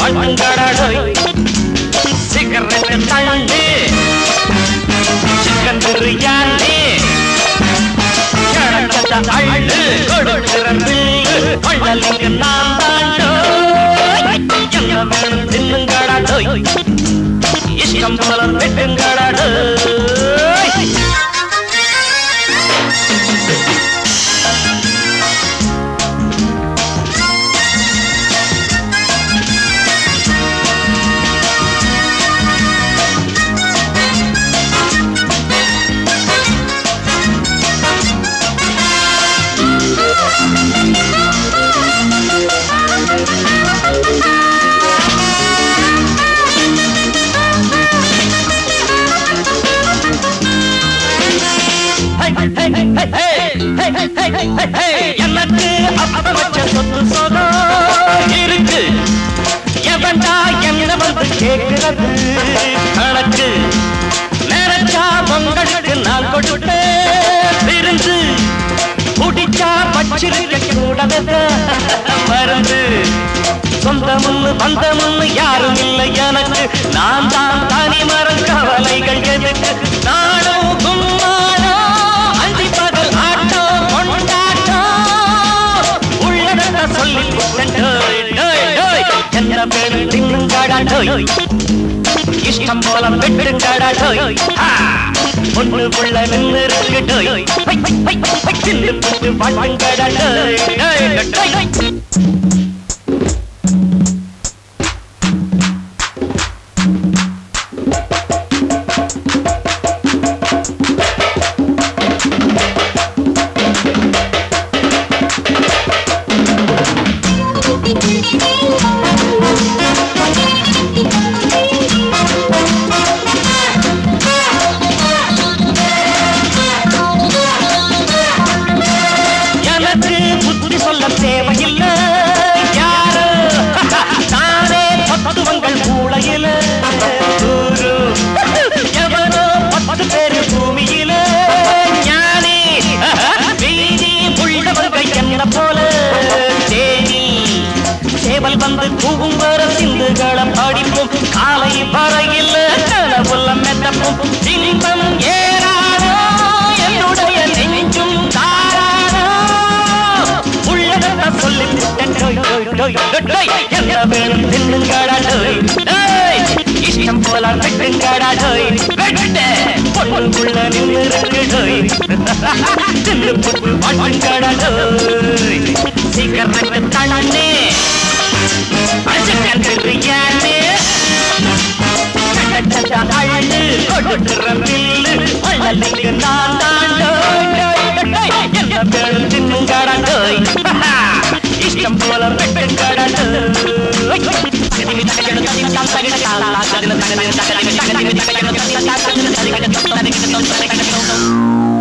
வாழ்க்கடடோய் cigarette தள்ளி chicken biryani கிழக்கத்த அள்ளு கொடுக்கிற பில்லு கொள்ளலிங்க நான் தாண்டோய் என்ன வேணும் தின்னுங்கடடோய் இஷ்டம் போல வெட்டுங்கடடோய் எனக்கு அப்ப வச்ச சொத்து சொகம் இருக்கு எவன்டா என்ன வந்து கேட்கிறது கணக்கு நினைச்சா பொங்கலுக்கு நான் கொடுத்து விருந்து குடிச்சா பச்சிருக்க கூடாத மருந்து சொந்தமுன்னு பந்தமுன்னு யாரும் இல்லை எனக்கு நான் தான் தனி மரம் கவலைகள் எதுக்கு நானும் கும்மாளோ அந்தி பகல் ஆட்டம் கொண்டாட்டம் உள்ளடக்க சொல்லி புத்தன் டோய், டோய், டோய். என்ன பேரு தின்னுங்கடா டோய் இஷ்டம் போல வெட்டுங்கடா டோய் ஆ, ஒண்ணு புள்ள நின்னு இருக்கு டோய் ஹை, ஹை, ஹை, ஹை, தின்னு புட்டு வாழ்வுங்கடா டோய் டோய், டோய். எனக்கு புத்தி சொல்ல தேவையில்லை யாரு தானே பத்துவங்கள் மூளையில ஊரு எவனோ பத்து பேரு பூமியில ஞானி வீதி உள்ளவர்கள் என்ன போல தேனி சேவல் வந்து கூவும் வர சிந்துகளை படிப்போம் காலை வரையில் கனவுள்ள மெத்தப்போம் இன்பம் ஏறாதோ என்னுடைய நெஞ்சும் தாராதோ உள்ளதா சொல்லி புட்டேன் டோய், டோய், டோய், டோய், டோய். என்ன வேணும் தின்னுங்கடா டோய் டோய். இஷ்டம் போல வெட்டுங்கடா டோய் வெட்டு பொண்ணுக்குள்ள நின்று இருக்கு டோய் தின்னு புட்டு வாழ்த்துங்கடா டோய் சீக்கிரம் தண்ணி அஜக்கன் பிரியாணி அழகு கொடுக்கிற பில்லு அழலுக்கு நான் தான் டோய், டோய், டோய். என்ன வேணும் தின்னுங்கடா டோய் இஷ்டம் போல வெட்டுங்கடா டோய்